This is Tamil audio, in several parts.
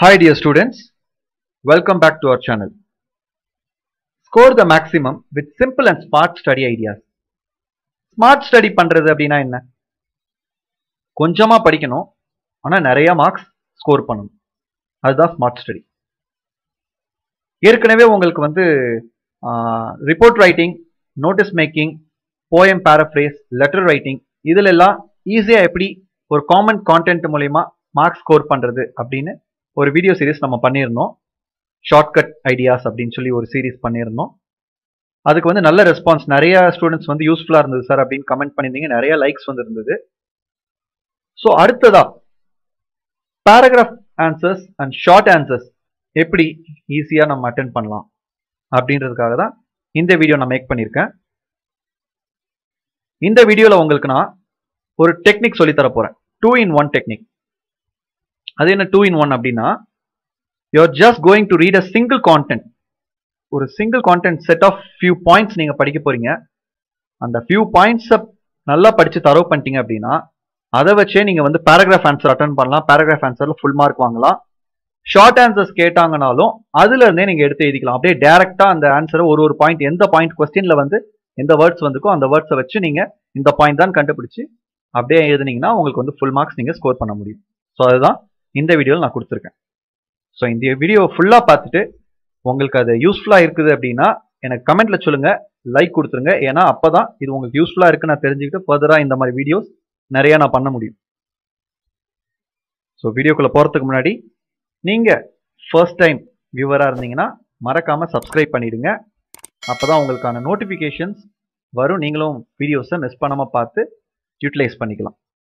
Hi dear students, welcome back to our channel. Score the maximum with simple and smart study ideas. Smart study பண்றது அப்படின்னா என்ன கொஞ்சமா படிக்கணும் ஆனா நிறைய மார்க்ஸ் ஸ்கோர் பண்ணணும் அதுதான் ஸ்மார்ட் ஸ்டடி ஏற்கனவே உங்களுக்கு வந்து report writing notice making poem paraphrase letter writing இதுல எல்லாம் ஈஸியா எப்படி ஒரு காமன் கான்டென்ட் மூலயமா மார்க்ஸ் ஸ்கோர் பண்றது அப்படின்னு ஒரு வீடியோ சீரிஸ் நம்ம பண்ணியிருந்தோம் ஷார்ட்கட் ஐடியாஸ் அப்படின்னு சொல்லி ஒரு சீரிஸ் பண்ணியிருந்தோம் அதுக்கு வந்து நல்ல ரெஸ்பான்ஸ் நிறைய ஸ்டூடெண்ட்ஸ் வந்து யூஸ்ஃபுல்லாக இருந்தது சார் அப்படின்னு கமெண்ட் பண்ணியிருந்தீங்க நிறைய லைக்ஸ் வந்து இருந்தது ஸோ அடுத்ததா paragraph answers and short answers எப்படி ஈஸியாக நம்ம அட்டன் பண்ணலாம் அப்படின்றதுக்காக தான் இந்த வீடியோ நான் மேக் பண்ணியிருக்கேன் இந்த வீடியோவில் உங்களுக்கு நான் ஒரு டெக்னிக் சொல்லித்தர போகிறேன் டூ இன் ஒன் டெக்னிக் அது என்ன டூ இன் ஒன் அப்படின்னா you're just going to read a single content ஒரு single content set of few points நீங்கள் படிக்க போறீங்க அந்த ஃபியூ பாயிண்ட்ஸை நல்லா படித்து தரவு பண்ணிட்டீங்க அப்படின்னா அதை வச்சே நீங்கள் வந்து பேராகிராஃப் ஆன்சர் அட்டன் பண்ணலாம் பேராகிராஃப் ஆன்சரில் ஃபுல் மார்க் வாங்கலாம் ஷார்ட் ஆன்சர்ஸ் கேட்டாங்கனாலும் அதுல இருந்தே நீங்கள் எடுத்து எழுதிக்கலாம் அப்படியே டேரெக்டாக அந்த ஆன்சரை ஒரு ஒரு பாயிண்ட் எந்த பாயிண்ட் கொஸ்டினில் வந்து எந்த வேர்ட்ஸ் வந்துக்கோ அந்த வேர்ட்ஸை வச்சு நீங்கள் இந்த பாயிண்ட் தான் கண்டுபிடிச்சு அப்படியே எழுதுனீங்கன்னா உங்களுக்கு வந்து ஃபுல் மார்க்ஸ் நீங்கள் ஸ்கோர் பண்ண முடியும் ஸோ அதுதான் இந்த வீடியோவில் நான் கொடுத்துருக்கேன் ஸோ இந்த வீடியோ ஃபுல்லாக பார்த்துட்டு உங்களுக்கு அது யூஸ்ஃபுல்லாக இருக்குது அப்படின்னா எனக்கு கமெண்ட்ல சொல்லுங்க லைக் கொடுத்துருங்க ஏன்னா அப்பதான் இது உங்களுக்கு யூஸ்ஃபுல்லாக இருக்கு நான் தெரிஞ்சுக்கிட்டு ஃபர்தராக இந்த மாதிரி வீடியோஸ் நிறைய நான் பண்ண முடியும் ஸோ வீடியோக்குள்ள போகிறதுக்கு முன்னாடி நீங்கள் ஃபர்ஸ்ட் டைம் வியூவராக இருந்தீங்கன்னா மறக்காம சப்ஸ்கிரைப் பண்ணிடுங்க அப்பதான் உங்களுக்கான நோட்டிஃபிகேஷன்ஸ் வரும் நீங்களும் வீடியோஸை மிஸ் பண்ணாமல் பார்த்து யூட்டிலைஸ் பண்ணிக்கலாம்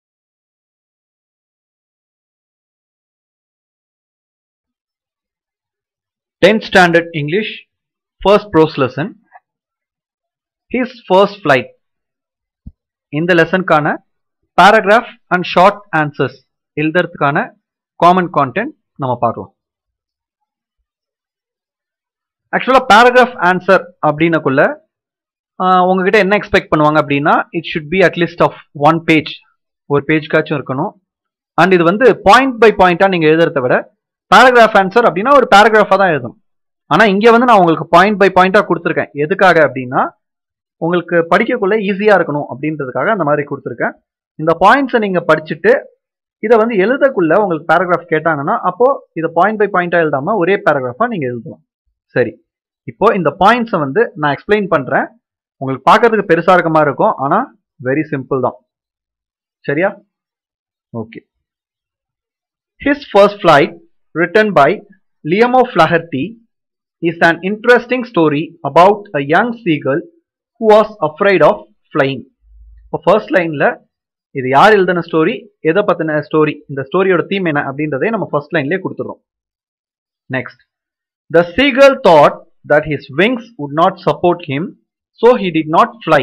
tenth standard English first prose lesson his first flight இந்த லெசனுக்கான பேராகிராஃப் அண்ட் ஷார்ட் ஆன்சர்ஸ் எழுதுறதுக்கான காமன் கான்டென்ட் நம்ம பார்க்கலாம் ஆக்சுவலாக பேராகிராஃப் ஆன்சர் அப்படின்னக்குள்ள உங்ககிட்ட என்ன எக்ஸ்பெக்ட் பண்ணுவாங்க அப்படின்னா it should be at least of one page ஒரு பேஜ்க்காச்சும் இருக்கணும் அண்ட் இது வந்து பாயிண்ட் பை பாயிண்டாக நீங்கள் எழுதுறத விட பேராகிராஃப் ஆன்சர் அப்படின்னா ஒரு பேராகிராஃபாக தான் எழுதணும் ஆனால் இங்கே வந்து நான் உங்களுக்கு பாயிண்ட் பை பாயிண்டாக கொடுத்துருக்கேன் எதுக்காக அப்படின்னா உங்களுக்கு படிக்கக்குள்ள ஈஸியாக இருக்கணும் அப்படின்றதுக்காக அந்த மாதிரி கொடுத்துருக்கேன் இந்த பாயிண்ட்ஸை நீங்கள் படிச்சுட்டு இதை வந்து எழுதக்குள்ள உங்களுக்கு பேராகிராஃப் கேட்டாங்கன்னா அப்போ இதை பாயிண்ட் பை பாயிண்டாக எழுதாமல் ஒரே பேராகிராஃபாக நீங்கள் எழுதலாம் சரி இப்போ இந்த பாயிண்ட்ஸை வந்து நான் எக்ஸ்பிளைன் பண்ணுறேன் உங்களுக்கு பார்க்கறதுக்கு பெருசாக இருக்க மாதிரி இருக்கும் ஆனால் வெரி சிம்பிள் தான் சரியா okay his first flight written by Liam Flaherty is an interesting story about a young seagull who was afraid of flying. இப்போ ஃபர்ஸ்ட் லைனில் இது யார் எழுதின ஸ்டோரி எதை பற்றின ஸ்டோரி இந்த ஸ்டோரியோட தீம் என்ன அப்படின்றதே நம்ம ஃபர்ஸ்ட் லைன்லேயே கொடுத்துறோம் next the seagull thought that his wings would not support him so he did not fly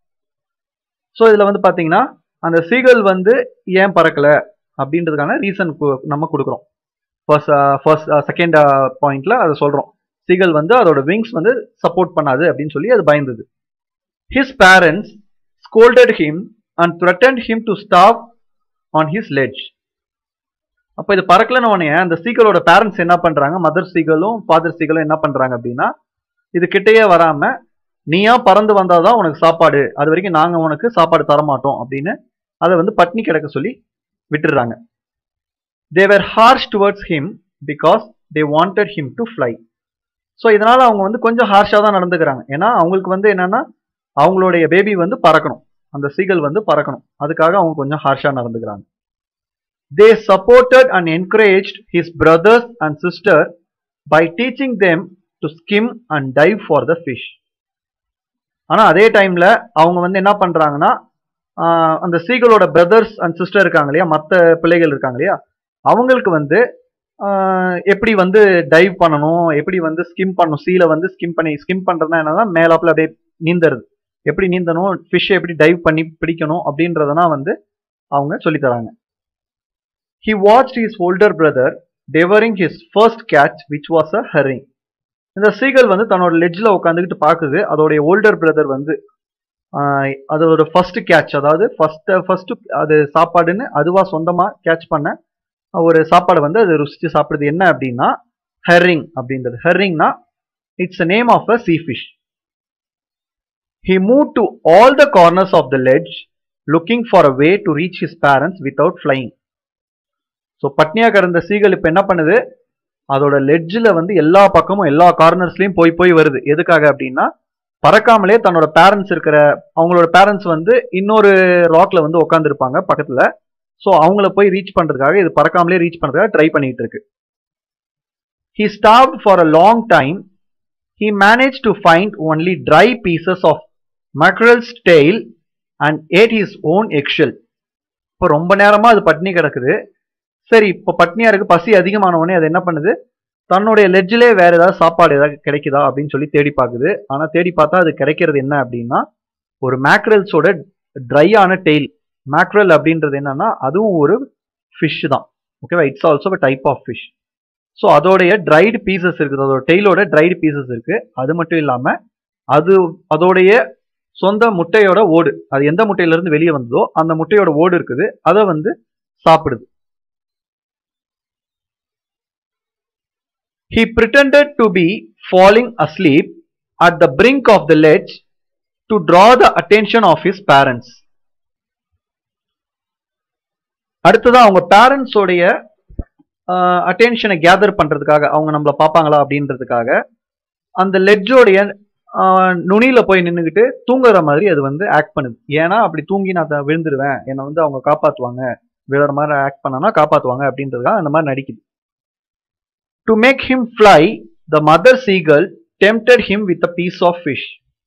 so இதில் வந்து பார்த்தீங்கன்னா அந்த சீகல் வந்து ஏன் பறக்கலை அப்படின்றதுக்கான ரீசன் நம்ம கொடுக்குறோம் ஃபர்ஸ்ட் ஃபர்ஸ்ட் செகண்ட் பாயிண்ட்ல அதை சொல்றோம் சீகல் வந்து அதோட விங்ஸ் வந்து சப்போர்ட் பண்ணாது அப்படின்னு சொல்லி அது பயந்தது his parents scolded him and threatened him to stop on his ledge அப்போ இது பறக்கலன்னு உடனே அந்த சீகலோட பேரண்ட்ஸ் என்ன பண்றாங்க மதர் சீகலும் ஃபாதர் சீகலும் என்ன பண்றாங்க அப்படின்னா இது கிட்டேயே வராம நீயா பறந்து வந்தாதான் உனக்கு சாப்பாடு அது வரைக்கும் நாங்க உனக்கு சாப்பாடு தர மாட்டோம் அப்படின்னு அதை வந்து பட்னி கிடக்க சொல்லி விட்டுடுறாங்க they were harsh towards him because they wanted him to fly so இதனால அவங்க வந்து கொஞ்சம் ஹார்ஷாக தான் நடந்துக்கிறாங்க ஏன்னா அவங்களுக்கு வந்து என்னன்னா அவங்களுடைய பேபி வந்து பறக்கணும் அந்த சீகல் வந்து பறக்கணும் அதுக்காக அவங்க கொஞ்சம் ஹார்ஷாக நடந்துக்கிறாங்க they supported and encourage his brothers and sister by teaching them to skim and dive for the fish ஆனால் அதே டைம்ல அவங்க வந்து என்ன பண்றாங்கன்னா அந்த சீகளோட பிரதர்ஸ் அண்ட் சிஸ்டர் இருக்காங்க இல்லையா மற்ற பிள்ளைகள் இருக்காங்க இல்லையா அவங்களுக்கு வந்து எப்படி வந்து டைவ் பண்ணணும் எப்படி வந்து ஸ்கிம் பண்ணணும் சீல வந்து ஸ்கிம் பண்ணி ஸ்கிம் பண்றதுனா என்னன்னா மேலாப்புல அப்படியே நீந்தறது எப்படி நீந்தணும் ஃபிஷ் எப்படி டைவ் பண்ணி பிடிக்கணும் அப்படின்றதனா வந்து அவங்க சொல்லி தராங்க he watch his older brother devouring his first catch which was a herring இந்த சீகல் வந்து தன்னோட லெட்ஜில் உட்காந்துக்கிட்டு பார்க்குது அதோடைய ஓல்டர் பிரதர் வந்து அதோட ஃபர்ஸ்ட் கேட்ச் அதாவது ஃபர்ஸ்ட் ஃபர்ஸ்ட் அது சாப்பாடுன்னு அதுவா சொந்தமா கேட்ச் பண்ண ஒரு சாப்பாடை வந்து அது ருசிச்சு சாப்பிடுது என்ன அப்படின்னா ஹெர்ரிங் அப்படின்றது ஹெர்ரிங்னா it's name of a sea fish he move to all the corners of the ledge looking for a way to reach his parents without flying so பட்னியா கிடந்த சீகள் இப்போ என்ன பண்ணுது அதோட லெட்ஜில் வந்து எல்லா பக்கமும் எல்லா கார்னர்ஸ்லையும் போய் போய் வருது எதுக்காக அப்படின்னா பறக்காமலே தன்னோட பேரண்ட்ஸ் இருக்கிற அவங்களோட பேரண்ட்ஸ் வந்து இன்னொரு ராக்ல வந்து உட்காந்துருப்பாங்க பக்கத்துல ஸோ அவங்கள போய் ரீச் பண்றதுக்காக இது பறக்காமலே ரீச் பண்றதுக்காக ட்ரை பண்ணிட்டு இருக்கு he stop for a long time he manage to find only dry pieces of mackerels tail and ate his own excel இப்போ ரொம்ப நேரமா அது பட்னி கிடக்குது சரி இப்போ பட்னியா இருக்கு பசி அதிகமான உடனே அது என்ன பண்ணுது தன்னுடைய லெட்ஜிலே வேற ஏதாவது சாப்பாடு ஏதாவது கிடைக்குதா அப்படின்னு சொல்லி தேடி பார்க்குது ஆனா தேடி பார்த்தா அது கிடைக்கிறது என்ன அப்படின்னா ஒரு மேக்ரல்ஸோட ட்ரையான டெய்ல் மேக்ரல் அப்படின்றது என்னன்னா அதுவும் ஒரு ஃபிஷ் தான் ஓகேவா it's also type of fish so அதோடைய ட்ரைடு பீசஸ் இருக்குது அதோட டெய்லோட ட்ரைடு பீசஸ் இருக்கு அது மட்டும் இல்லாம அது அதோடைய சொந்த முட்டையோட ஓடு அது எந்த முட்டையில இருந்து வெளியே வந்ததோ அந்த முட்டையோட ஓடு இருக்குது அதை வந்து சாப்பிடுது He pretended to be falling asleep at the brink of the ledge to draw the attention of his parents. அடுத்ததான் அவங்க பேரண்ட்ஸோடைய அட்டென்ஷனை கேதர் பண்றதுக்காக அவங்க நம்மள பார்ப்பாங்களா அப்படின்றதுக்காக அந்த லெட்ஜோடைய நுனியில போய் நின்றுக்கிட்டு தூங்குற மாதிரி அது வந்து ஆக்ட் பண்ணுது ஏன்னா அப்படி தூங்கி நான் அதை விழுந்துருவேன் என்னை வந்து அவங்க காப்பாத்துவாங்க விழுற மாதிரி ஆக்ட் பண்ணனா காப்பாத்துவாங்க அப்படின்றதுக்காக அந்த மாதிரி நடிக்குது To make him fly, the mother seagull tempted him with a piece of fish.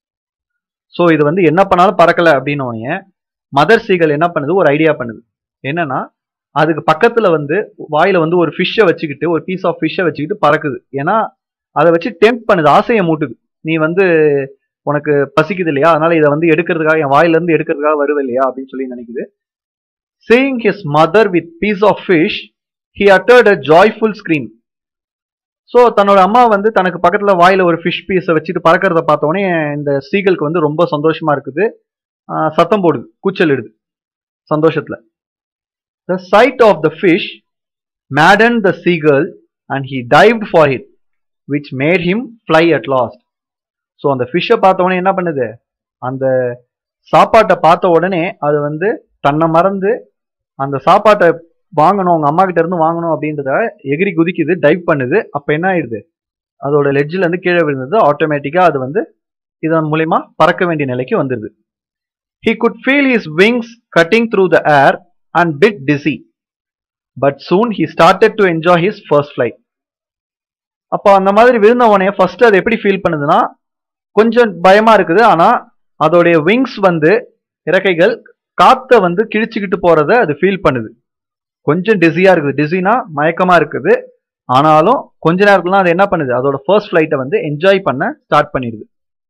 So இது வந்து என்ன பண்ணாலும் பறக்கல அப்படின்னு மதர் சீகல் என்ன பண்ணுது ஒரு ஐடியா பண்ணுது என்னன்னா அதுக்கு பக்கத்துல வந்து வாயில வந்து ஒரு ஃபிஷ்ஷை வச்சுக்கிட்டு ஒரு பீஸ் ஆஃப் ஃபிஷ்ஷை வச்சுக்கிட்டு பறக்குது ஏன்னா அதை வச்சு டெம்ப் பண்ணுது ஆசையை மூட்டுது நீ வந்து உனக்கு பசிக்குது இல்லையா அதனால இதை வந்து எடுக்கிறதுக்காக என் வாயில இருந்து எடுக்கிறதுக்காக வருது இல்லையா அப்படின்னு சொல்லி நினைக்குது seeing his mother with piece of fish he uttered a joyful scream so தன்னோட அம்மா வந்து தனக்கு பக்கத்தில் வாயில் ஒரு ஃபிஷ் பீஸை வச்சுட்டு பறக்கிறத பார்த்தோன்னே இந்த சீகலுக்கு வந்து ரொம்ப சந்தோஷமா இருக்குது சத்தம் போடுது கூச்சலிடுது சந்தோஷத்தில் the side of the fish maddened the seagull and he dived for it which made him fly at last so அந்த ஃபிஷ்ஷை பார்த்த உடனே என்ன பண்ணுது அந்த சாப்பாட்டை பார்த்த உடனே அது வந்து தன்னை மறந்து அந்த சாப்பாட்டை வாங்கணும் உங்க அம்மா கிட்ட இருந்து வாங்கணும் அப்படின்றத எகிரி குதிக்குது டைவ் பண்ணுது அப்ப என்ன ஆயிடுது அதோட லெட்ஜில் இருந்து கீழே விழுந்தது ஆட்டோமேட்டிக்கா அது வந்து இதன் மூலியமா பறக்க வேண்டிய நிலைக்கு வந்துருது he could feel his wings cutting through the air and bit dizzy but soon he started to enjoy his first flight அப்போ அந்த மாதிரி விழுந்த உடனே ஃபர்ஸ்ட் அது எப்படி ஃபீல் பண்ணுதுன்னா கொஞ்சம் பயமா இருக்குது ஆனா அதோடைய விங்ஸ் வந்து இறக்கைகள் காத்த வந்து கிழிச்சுக்கிட்டு போறத அது ஃபீல் பண்ணுது கொஞ்சம் டிஸியா இருக்குது டிஸினா மயக்கமா இருக்குது ஆனாலும் கொஞ்ச நேரத்துல அது என்ன பண்ணுது அதோட ஃபர்ஸ்ட் ஃபிளைட்டை வந்து என்ஜாய் பண்ண ஸ்டார்ட் பண்ணிடுது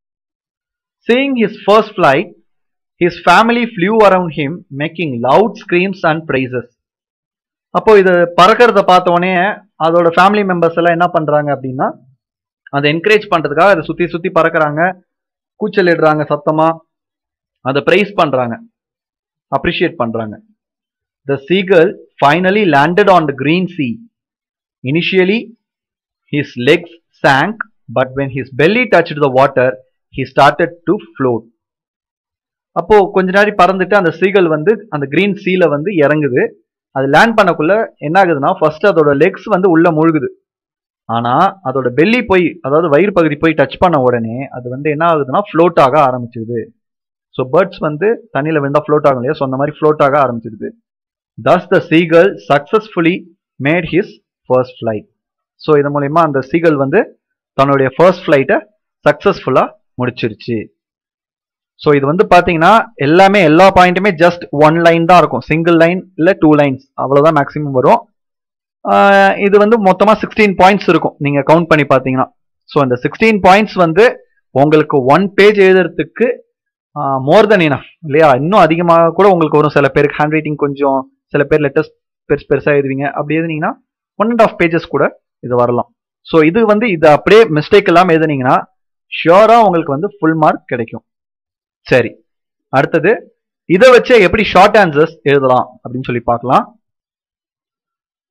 seeing his first flight his family flew around him making loud screams and praises அப்போ இது பறக்கிறத பார்த்த உடனே அதோட ஃபேமிலி மெம்பர்ஸ் எல்லாம் என்ன பண்றாங்க அப்படின்னா அதை என்கரேஜ் பண்றதுக்காக அதை சுத்தி சுத்தி பறக்கிறாங்க கூச்சலிடுறாங்க சத்தமா அதை ப்ரைஸ் பண்றாங்க அப்ரிஷியேட் பண்றாங்க The seagull finally landed on the green sea. Initially, his legs sank, but when his belly touched the water, he started to float. அப்போ கொஞ்ச நேரம் பறந்துட்டு அந்த சீகல் வந்து அந்த கிரீன் சீல வந்து இறங்குது அது லேண்ட் பண்ணக்குள்ள என்ன ஆகுதுன்னா ஃபர்ஸ்ட் அதோட லெக்ஸ் வந்து உள்ள மூழ்குது ஆனா அதோட பெல்லி போய் அதாவது வயிறு பகுதி போய் டச் பண்ண உடனே அது வந்து என்ன ஆகுதுன்னா ஃப்ளோட் ஆக ஆரம்பிச்சிருது ஸோ பேர்ட்ஸ் வந்து தண்ணியில விழுந்தா ஃப்ளோட் ஆகும் இல்லையா ஸோ அந்த மாதிரி ஃப்ளோட் ஆக ஆரம்பிச்சிருது Thus the seagull successfully made his first flight. So இது மூலயமா அந்த சீகல் வந்து தன்னுடைய ஃபர்ஸ்ட் ஃப்ளைட்டை சக்ஸஸ்ஃபுல்லாக முடிச்சிருச்சு ஸோ இது வந்து பார்த்தீங்கன்னா எல்லாமே எல்லா பாயிண்ட்டுமே ஜஸ்ட் ஒன் லைன் தான் இருக்கும் சிங்கிள் லைன் இல்லை டூ லைன்ஸ் அவ்வளோதான் மேக்ஸிமம் வரும் ஆஹ் இது வந்து மொத்தமாக சிக்ஸ்டீன் பாயிண்ட்ஸ் இருக்கும் நீங்கள் கவுண்ட் பண்ணி பார்த்தீங்கன்னா ஸோ அந்த சிக்ஸ்டீன் பாயிண்ட்ஸ் வந்து உங்களுக்கு ஒன் பேஜ் எழுதுறதுக்கு மோர் தென் இனஃப் இல்லையா இன்னும் அதிகமாக கூட உங்களுக்கு வரும் சில பேருக்கு ஹேண்ட் ரைட்டிங் கொஞ்சம் சில பேர் லெட்டர்ஸ் பெருசு பெருசாக எழுதுவீங்க அப்படி எழுதுனீங்கன்னா ஒன் அண்ட் ஆஃப் பேஜஸ் கூட இது வரலாம் ஸோ இது வந்து இது அப்படியே மிஸ்டேக் இல்லாமல் எழுதுனீங்கன்னா ஷியோராக உங்களுக்கு வந்து ஃபுல் மார்க் கிடைக்கும் சரி அடுத்தது இதை வச்சு எப்படி ஷார்ட் ஆன்சர்ஸ் எழுதலாம் அப்படின்னு சொல்லி பார்க்கலாம்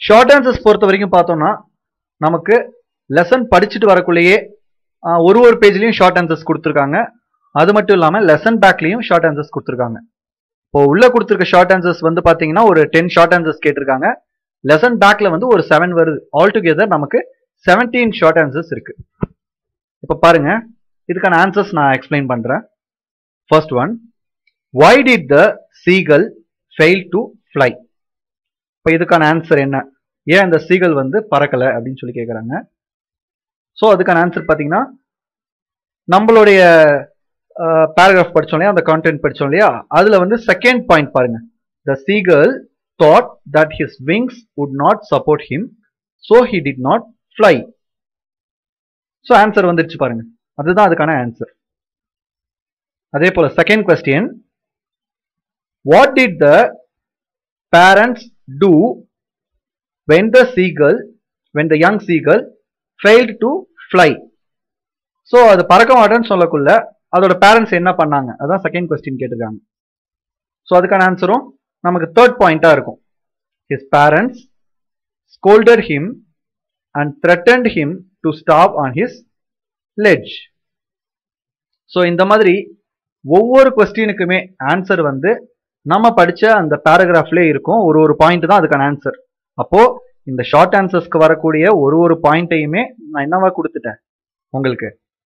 ஷார்ட் ஆன்சர்ஸ் பொறுத்த வரைக்கும் பார்த்தோம்னா நமக்கு லெசன் படிச்சுட்டு வரக்குள்ளேயே ஆஹ், ஒரு ஒரு பேஜ்லேயும் ஷார்ட் ஆன்சர்ஸ் கொடுத்துருக்காங்க அது மட்டும் இல்லாமல் லெசன் பேக்லேயும் ஷார்ட் ஆன்சர்ஸ் கொடுத்துருக்காங்க இப்போ உள்ள கொடுத்துருக்க ஷார்ட் ஆன்சர்ஸ் வந்து பார்த்தீங்கன்னா ஒரு டென் ஷார்ட் ஆன்சர்ஸ் கேட்டிருக்காங்க லெசன் பேக்ல வந்து ஒரு செவன் வருது ஆல் டுகெதர் நமக்கு செவன்டீன் ஷார்ட் ஆன்சர்ஸ் இருக்கு இப்போ பாருங்க இதுக்கான ஆன்சர்ஸ் நான் எக்ஸ்பிளைன் பண்றேன் first one why did the seagull fail to fly இப்போ இதுக்கான ஆன்சர் என்ன ஏன் அந்த சீகல் வந்து பறக்கல அப்படின்னு சொல்லி கேட்குறாங்க ஸோ அதுக்கான ஆன்சர் பார்த்தீங்கன்னா நம்மளுடைய பேராகிராஃப் படிச்சோம் இல்லையா அந்த கான்டென்ட் படிச்சோம் இல்லையா அதுல வந்து செகண்ட் பாயிண்ட் பாருங்க the seagull thought that his wings would not support him so he did not fly so answer வந்துருச்சு பாருங்க அதுதான் அதுக்கான ஆன்சர் அதே போல second question what did the parents do when the seagull when the young seagull failed to fly so அது பறக்க மாட்டேன்னு சொல்லக்குள்ள அதோட பேரண்ட்ஸ் என்ன பண்ணாங்க அதான் செகண்ட் கொஸ்டின் கேட்டிருக்காங்க ஸோ அதுக்கான ஆன்சரும் நமக்கு தேர்ட் பாயிண்டா இருக்கும் his parents scolded him and threatened him to stop on his ledge so இந்த மாதிரி ஒவ்வொரு கொஸ்டினுக்குமே ஆன்சர் வந்து நம்ம படிச்ச அந்த பேராகிராஃப்லேயே இருக்கும் ஒரு ஒரு பாயிண்ட் தான் அதுக்கான ஆன்சர் அப்போ இந்த ஷார்ட் ஆன்சர்ஸ்க்கு வரக்கூடிய ஒரு ஒரு பாயிண்ட்டையுமே நான் என்னவா கொடுத்துட்டேன் உங்களுக்கு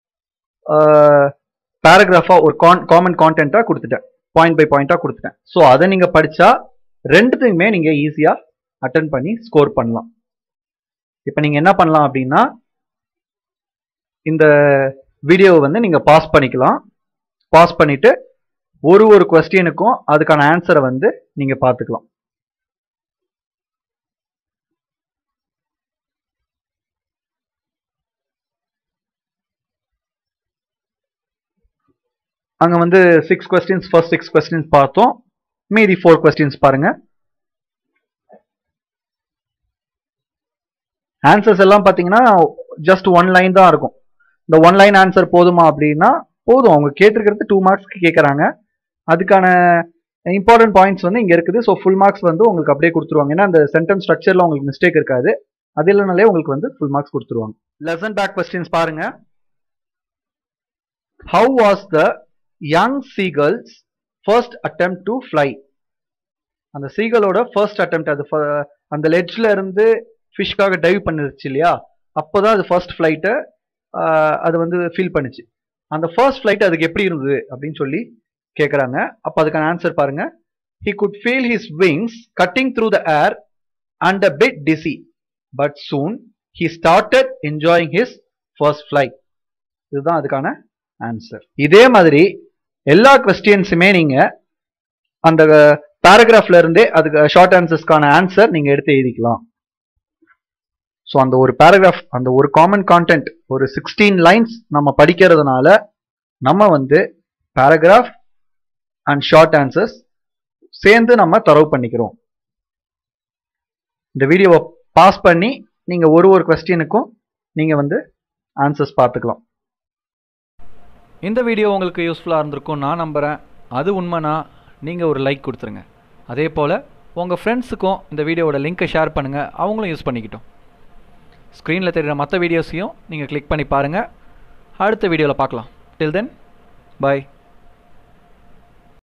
பேராகிராஃபா ஒரு காமன் கான்டென்ட்டா கொடுத்துட்டேன் பாயிண்ட் பை பாயிண்டா கொடுத்துட்டேன் ஸோ அதை நீங்க படிச்சா ரெண்டுத்தையுமே நீங்க ஈஸியா அட்டன் பண்ணி ஸ்கோர் பண்ணலாம் இப்போ நீங்க என்ன பண்ணலாம் அப்படின்னா இந்த வீடியோவை வந்து நீங்க பாஸ் பண்ணிக்கலாம் பாஸ் பண்ணிட்டு ஒரு ஒரு கொஸ்டினுக்கும் அதுக்கான ஆன்சரை வந்து நீங்க பார்த்துக்கலாம் அங்க வந்து six questions first six questions பார்த்தோம் மீதி ஃபோர் கொஸ்டின்ஸ் பாருங்க ஆன்சர்ஸ் எல்லாம் பார்த்தீங்கன்னா ஜஸ்ட் ஒன் லைன் தான் இருக்கும் இந்த ஒன் லைன் ஆன்சர் போதுமா அப்படின்னா போதும் அவங்க கேட்டிருக்கிறது டூ மார்க்ஸ்க்கு கேட்குறாங்க அதுக்கான இம்பார்ட்டன்ட் பாயிண்ட்ஸ் வந்து இங்கே இருக்குது ஸோ ஃபுல் மார்க்ஸ் வந்து உங்களுக்கு அப்படியே கொடுத்துருவாங்க ஏன்னா அந்த சென்டென்ஸ் ஸ்ட்ரக்சரில் உங்களுக்கு மிஸ்டேக் இருக்காது அது இல்லைனாலே உங்களுக்கு வந்து ஃபுல் மார்க்ஸ் கொடுத்துருவாங்க லெசன் பேக் கொஸ்டின்ஸ் பாருங்க how was the young seagulls first attempt to fly அந்த சீகலோட ஃபர்ஸ்ட் attempt அது ஃப- அந்த லெட்ஜ்ல இருந்து ஃபிஷ்காக டைவ் பண்ணிருச்சு இல்லையா அப்போதான் அது ஃபர்ஸ்ட் ஃப்ளைட்டை அது வந்து ஃபீல் பண்ணுச்சு அந்த ஃபர்ஸ்ட் ஃப்ளைட் அதுக்கு எப்படி இருந்தது அப்படின்னு சொல்லி கேட்குறாங்க அப்போ அதுக்கான ஆன்சர் பாருங்க he could feel his wings cutting through the air and a bit dizzy but soon he started enjoying his first flight இதுதான் அதுக்கான ஆன்சர் இதே மாதிரி எல்லா கொஸ்டின்ஸுமே நீங்க அந்த பேராகிராஃப்ல இருந்தே அதுக்கு ஷார்ட் ஆன்சர்ஸ்க்கான ஆன்சர் நீங்க எடுத்து எழுதிக்கலாம் ஸோ அந்த ஒரு பேராகிராஃப் அந்த ஒரு காமன் கான்டென்ட் ஒரு சிக்ஸ்டீன் லைன்ஸ் நம்ம படிக்கிறதுனால நம்ம வந்து பேராகிராஃப் அண்ட் ஷார்ட் ஆன்சர்ஸ் சேர்ந்து நம்ம தரவு பண்ணிக்கிறோம் இந்த வீடியோவை பாஸ் பண்ணி நீங்க ஒரு ஒரு கொஸ்டினுக்கும் நீங்க வந்து ஆன்சர்ஸ் பார்த்துக்கலாம் இந்த வீடியோ உங்களுக்கு யூஸ்ஃபுல்லாக இருந்திருக்கும் நான் நம்புகிறேன் அது உண்மைனா நீங்கள் ஒரு லைக் கொடுத்துருங்க அதே போல் உங்கள் ஃப்ரெண்ட்ஸுக்கும் இந்த வீடியோவோட லிங்க்கை ஷேர் பண்ணுங்கள் அவங்களும் யூஸ் பண்ணிக்கிட்டோம் ஸ்க்ரீனில் தெரிகிற மற்ற வீடியோஸையும் நீங்கள் கிளிக் பண்ணி பாருங்கள் அடுத்த வீடியோவில் பார்க்கலாம் டில் தென் பை